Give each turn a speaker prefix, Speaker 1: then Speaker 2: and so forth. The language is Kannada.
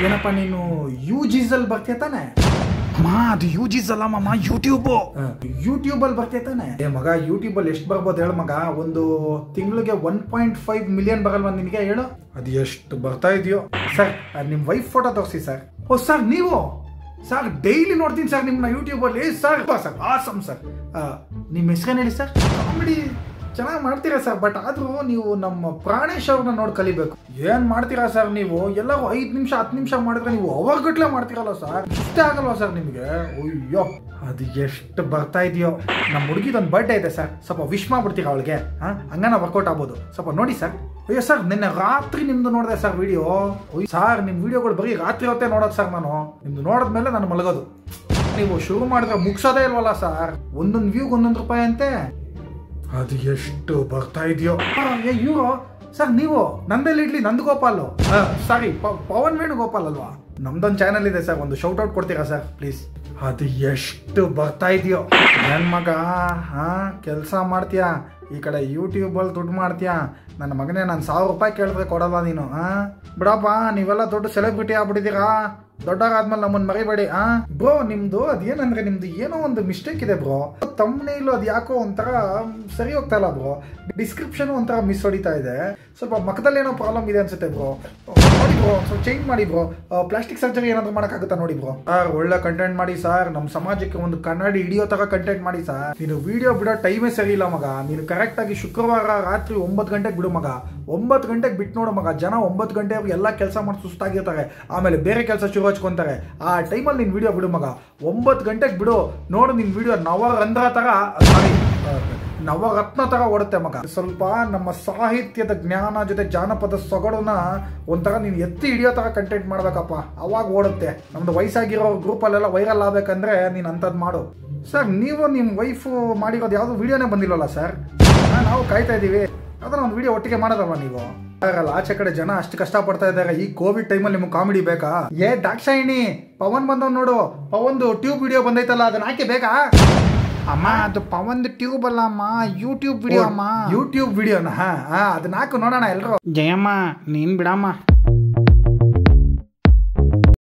Speaker 1: ಏನಪ್ಪ ನೀನು ಯು ಜಿಸಲ್ ಬರ್ತೀಯ ತಾನೆ
Speaker 2: ಅಮ್ಮ ಅದು ಯೂಜಿಸ್ ಅಲ್ಲ ಮಾಮ ಯೂಟ್ಯೂಬು
Speaker 1: ಯೂಟ್ಯೂಬ್ ಅಲ್ಲಿ ಬರ್ತೀಯ ತಾನೆ ಏ ಮಗ ಯೂಟ್ಯೂಬ್ ಅಲ್ಲಿ ಎಷ್ಟು ಬರ್ಬೋದು ಹೇಳು ಮಗ ಒಂದು ತಿಂಗಳಿಗೆ ಒನ್ ಪಾಯಿಂಟ್ ಫೈವ್ ಮಿಲಿಯನ್ ಬರಲ್ವಾ ನಿನಗೆ ಹೇಳು ಅದು ಎಷ್ಟು ಬರ್ತಾ ಇದೆಯೋ ಸರ್ ನಿಮ್ಮ ವೈಫ್ ಫೋಟೋ ತೋರಿಸಿ ಸರ್ ಓ ಸರ್ ನೀವು ಸರ್ ಡೈಲಿ ನೋಡ್ತೀನಿ ಸರ್ ನಿಮ್ಮನ್ನ ಯೂಟ್ಯೂಬಲ್ಲಿ ಸರ್ ಸರ್ ಆಸಮ್ ಸರ್ ನಿಮ್ಮ ಹೆಸರೇನು ಹೇಳಿ ಸರ್ ಕಾಮಿಡಿ ಚೆನ್ನಾಗಿ ಮಾಡ್ತೀರಾ ಸರ್ ಬಟ್ ಆದರೂ ನೀವು ನಮ್ಮ ಪ್ರಾಣೇಶ್ ಅವ್ರನ್ನ ನೋಡಿ ಕಲಿಬೇಕು ಏನು ಮಾಡ್ತೀರಾ ಸರ್ ನೀವು ಎಲ್ಲರೂ ಐದು ನಿಮಿಷ ಹತ್ತು ನಿಮಿಷ ಮಾಡಿದ್ರೆ ನೀವು ಅವರ್ಗಟ್ಲೆ ಮಾಡ್ತೀರಲ್ಲ ಸರ್ ಇಷ್ಟ ಆಗಲ್ವಾ ಸರ್ ನಿಮಗೆ ಅಯ್ಯೋ ಅದು ಎಷ್ಟು ಬರ್ತಾ ಇದೆಯೋ ನಮ್ಮ ಹುಡುಗಿದೊಂದು ಬರ್ಡೇ ಇದೆ ಸರ್ ಸ್ವಲ್ಪ ವಿಶ್ ಮಾಡ್ಬಿಡ್ತೀರಾ ಅವಳಿಗೆ ಹಾಂ ಹಂಗನ ವರ್ಕೌಟ್ ಆಗ್ಬೋದು ಸ್ವಲ್ಪ ನೋಡಿ ಸರ್ ಅಯ್ಯೋ ಸರ್ ನಿನ್ನೆ ರಾತ್ರಿ ನಿಮ್ದು ನೋಡಿದೆ ಸರ್ ವಿಡಿಯೋ ಸರ್ ನಿಮ್ಮ ವಿಡಿಯೋಗಳು ಬರೀ ರಾತ್ರಿ ಹೊತ್ತೇ ನೋಡೋದು ಸರ್ ನಾನು ನಿಮ್ದು ನೋಡಿದ್ಮೇಲೆ ನಾನು ಮಲಗೋದು ನೀವು ಶುರು ಮಾಡಿದ್ರೆ ಮುಗಿಸೋದೇ ಇಲ್ವಲ್ಲ ಸರ್ ಒಂದೊಂದು ವ್ಯೂಗೆ ಒಂದೊಂದು ರೂಪಾಯಿ ಅಂತೆ ಅದು ಎಷ್ಟು ಬರ್ತಾ ಇದೆಯೋ ಇವರು ಸರ್ ನೀವು ನಂದಲ್ಲಿ ಇಡ್ಲಿ ನಂದಗೋಪಾಲ್ ಸಾರಿ ಪವನ್ ವೇಣುಗೋಪಾಲ್ ಅಲ್ವಾ ನಮ್ದೊಂದು ಚಾನಲ್ ಇದೆ ಸರ್ ಒಂದು ಶೌಟ್ ಔಟ್ ಕೊಡ್ತೀರಾ ಸರ್ ಪ್ಲೀಸ್ ಅದು ಎಷ್ಟು ಬರ್ತಾ ಇದೆಯೋ ನನ್ನ ಮಗ ಹಾ ಕೆಲಸ ಮಾಡ್ತೀಯಾ ಈ ಕಡೆ ಯೂಟ್ಯೂಬಲ್ಲಿ ದುಡ್ಡು ಮಾಡ್ತೀಯಾ ನನ್ನ ಮಗನೇ ನಾನು ಸಾವಿರ ರೂಪಾಯಿ ಕೇಳಿದ್ರೆ ಕೊಡಲ್ಲ ನೀನು ಹಾ ಬಿಡಪ್ಪ ನೀವೆಲ್ಲ ದೊಡ್ಡ ಸೆಲೆಬ್ರಿಟಿ ಆಗ್ಬಿಟ್ಟಿದ್ದೀರಾ ದೊಡ್ಡವರಾದ್ಮೇಲೆ ನಮ್ಮನ್ನ ಮರಿಬೇಡಿ ಆ ಬ್ರೋ ನಿಮ್ದು ಅದೇನಂದ್ರೆ ನಿಮ್ದು ಏನೋ ಒಂದು ಮಿಸ್ಟೇಕ್ ಇದೆ ಬ್ರೋ ತಮ್ಮನೇಲು ಅದು ಯಾಕೋ ಒಂಥರ ಸರಿ ಹೋಗ್ತಾ ಇಲ್ಲ ಬ್ರೋ ಡಿಸ್ಕ್ರಿಪ್ಷನ್ ಒಂಥರ ಮಿಸ್ ಹೊಡಿತಾ ಇದೆ ಸ್ವಲ್ಪ ಮಖದಲ್ಲಿ ಏನೋ ಪ್ರಾಬ್ಲಮ್ ಇದೆ ಅನ್ಸುತ್ತೆ ಬ್ರೋ ನೋಡಿ ಬ್ರೋ ಸ್ವಲ್ಪ ಚೇಂಜ್ ಮಾಡಿ ಬ್ರೋ ಪ್ಲಾಸ್ಟಿಕ್ ಸರ್ಜರಿ ಏನಾದ್ರು ಮಾಡೋಕ್ಕಾಗುತ್ತಾ ನೋಡಿ ಬ್ರೋ ಸರ್ ಒಳ್ಳೆ ಕಂಟೆಂಟ್ ಮಾಡಿ ಸರ್ ನಮ್ಮ ಸಮಾಜಕ್ಕೆ ಒಂದು ಕನ್ನಡಿ ಹಿಡಿಯೋ ತರ ಕಂಟೆಂಟ್ ಮಾಡಿ ಸರ್ ನೀನು ವಿಡಿಯೋ ಬಿಡೋ ಟೈಮೇ ಸರಿ ಇಲ್ಲ ಮಗ ನೀನು ಕರೆಕ್ಟ್ ಆಗಿ ಶುಕ್ರವಾರ ರಾತ್ರಿ ಒಂಬತ್ತು ಗಂಟೆಗೆ ಬಿಡು ಮಗ ಒಂಬತ್ತು ಗಂಟೆಗೆ ಬಿಟ್ಟು ನೋಡು ಮಗ ಜನ ಒಂಬತ್ತು ಗಂಟೆವರೆಗೆ ಎಲ್ಲ ಕೆಲಸ ಮಾಡಿ ಸುಸ್ತಾಗಿರ್ತಾರೆ ಆಮೇಲೆ ಬೇರೆ ಕೆಲಸ ಶುರು ಹಚ್ಕೊಂತಾರೆ ಆ ಟೈಮಲ್ಲಿ ನಿನ್ ವಿಡಿಯೋ ಬಿಡು ಮಗ ಒಂಬತ್ತು ಗಂಟೆಗೆ ಬಿಡು ನೋಡು ನಿನ್ ವಿಡಿಯೋ ನವರಂಧ್ರ ತರ ಸಾರಿ ನವರತ್ನ ತರ ಓಡುತ್ತೆ ಮಗ ಸ್ವಲ್ಪ ನಮ್ಮ ಸಾಹಿತ್ಯದ ಜ್ಞಾನ ಜೊತೆ ಜಾನಪದ ಸೊಗಡನ್ನ ಒಂಥರ ನೀನು ಎತ್ತಿ ಹಿಡಿಯೋ ತರ ಕಂಟೆಂಟ್ ಮಾಡ್ಬೇಕಪ್ಪ ಅವಾಗ ಓಡುತ್ತೆ ನಮ್ದು ವಯಸ್ಸಾಗಿರೋ ಗ್ರೂಪಲ್ಲೆಲ್ಲ ವೈರಲ್ ಆಗ್ಬೇಕಂದ್ರೆ ನೀನು ಅಂಥದ್ದು ಮಾಡು ಸರ್ ನೀವು ನಿಮ್ಮ ವೈಫು ಮಾಡಿರೋದು ಯಾವುದು ವಿಡಿಯೋನೇ ಬಂದಿಲ್ಲಲ್ಲ ಸರ್ ನಾವು ಕಾಯ್ತಾ ಇದ್ದೀವಿ ಅದನ್ನ ಒಂದು ವಿಡಿಯೋ ಒಟ್ಟಿಗೆ ಮಾಡೋದಲ್ವಾ ನೀವು ಆಗಲ್ಲ ಆಚೆ ಕಡೆ ಜನ ಅಷ್ಟು ಕಷ್ಟ ಪಡ್ತಾ ಇದ್ದಾರೆ ಈ ಕೋವಿಡ್ ಟೈಮಲ್ಲಿ ನಿಮ್ಗೆ ಕಾಮಿಡಿ ಬೇಕಾ ಏ ದಾಕ್ಷಾಯಿಣಿ ಪವನ್ ಬಂದವ್ ನೋಡು ಪವನ್ದು ಟ್ಯೂಬ್ ವಿಡಿಯೋ ಬಂದೈತಲ್ಲ ಅದನ್ನ ಹಾಕಿ ಬೇಕಾ
Speaker 2: ಅಮ್ಮ ಅದು ಪವಂದ್ ಟ್ಯೂಬ್ ಅಲ್ಲ ಅಮ್ಮ ಯೂಟ್ಯೂಬ್ ವಿಡಿಯೋ ಅಮ್ಮ
Speaker 1: ಯೂಟ್ಯೂಬ್ ವಿಡಿಯೋನ ಹಾ ಅದನ್ನ ಹಾಕು ನೋಡೋಣ ಎಲ್ರು
Speaker 2: ಜಯಮ್ಮ ನೀನ್ ಬಿಡಮ್ಮ